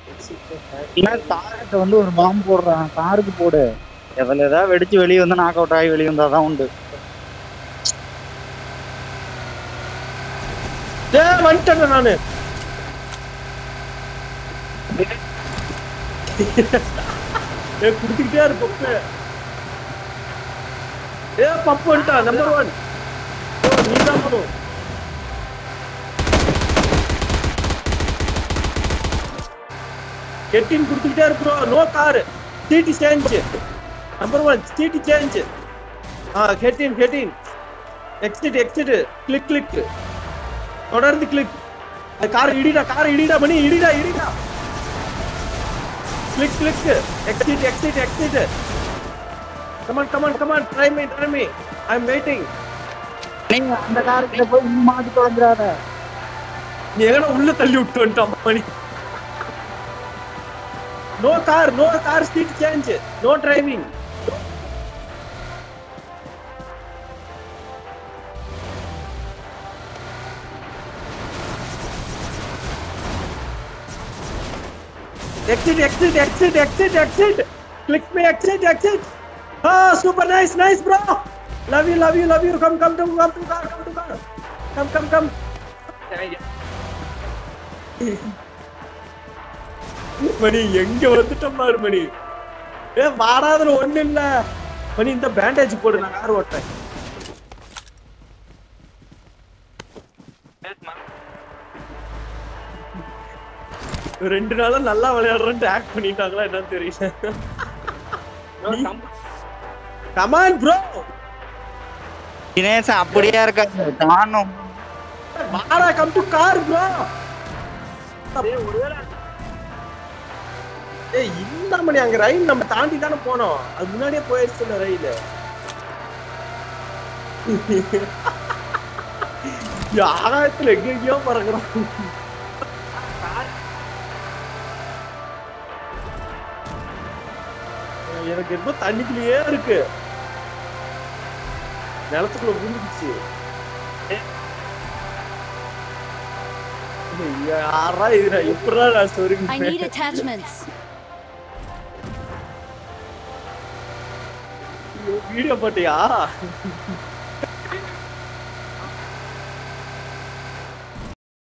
இல்ல தாரத்தை வந்து ஒரு பாம்பு போடுறான் காருக்கு போடு எதில் ஏதாவது வெடிச்சு வெளியே வந்து நாக் அவுட் ஆகி வெளியே வந்தாதான் உண்டு டே வந்துட்டேன் நானு ஏ குடுத்துக்கிட்டே இரு பப்பு ஏ பப்பு வந்துட்டான் நம்பர் ஒன் நீ தான் போதும் கெட்டின் குடுத்துக்கிட்டே இருக்கிறோம் no car seat change number one seat change ah get in get in exit exit click click தொடர்ந்து கிளிக் கார் இடிடா கார் இடிடா மணி இடிடா இடிடா click click exit exit exit come on come on come on try me try me I am waiting நீங்க அந்த காருக்கிட்ட போய் நீ மாட்டி தொலைஞ்சிடாத நீ எங்கடா உள்ள தள்ளி விட்டு வந்துட்டான் Mani no car no car seat change no driving exit exit exit exit exit click me exit exit ah super nice nice bro love you love you love you come come come come to car come to car come come come Mani எங்க வந்துட்டோம் பாரு மணி ஏ வாராதுல ஒண்ணு இல்ல மணி இந்த bandage போடு நான் car ஓட்டுறேன் ரெண்டு நாளா நல்லா விளையாடுறேன்ட்டு ஆக்ட் பண்ணிட்டாங்களா என்னன்னு தெரியல கமான் ப்ரோ தினேஷ் அப்படியே இருக்காது நானும் வாடா கம் டு கார் ப்ரோ ஏய் இல்ல மணி அங்க ரயில் நம்ம தாண்டி தானே போனோம் அது முன்னாடியே போயிடுச்சு ரயில் ஆகாயத்துல எங்க எங்கேயோ பறக்குறோம் எனக்கு என்னமோ தண்ணிக்குள்ளேயே இருக்கு நிலத்துக்குள்ள விழுந்துச்சு யாரா இதுடா எப்படா நான் I need சொருங்க attachments. வீடியோ போட்டியா